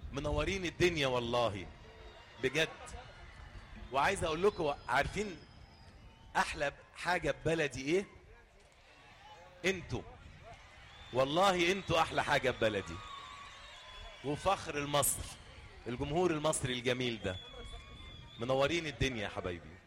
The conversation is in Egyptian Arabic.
منورين الدنيا والله بجد وعايز اقول لكم عارفين احلى حاجه ببلدي ايه انتوا والله انتوا احلى حاجه ببلدي وفخر المصر الجمهور المصري الجميل ده منورين الدنيا يا حبايبي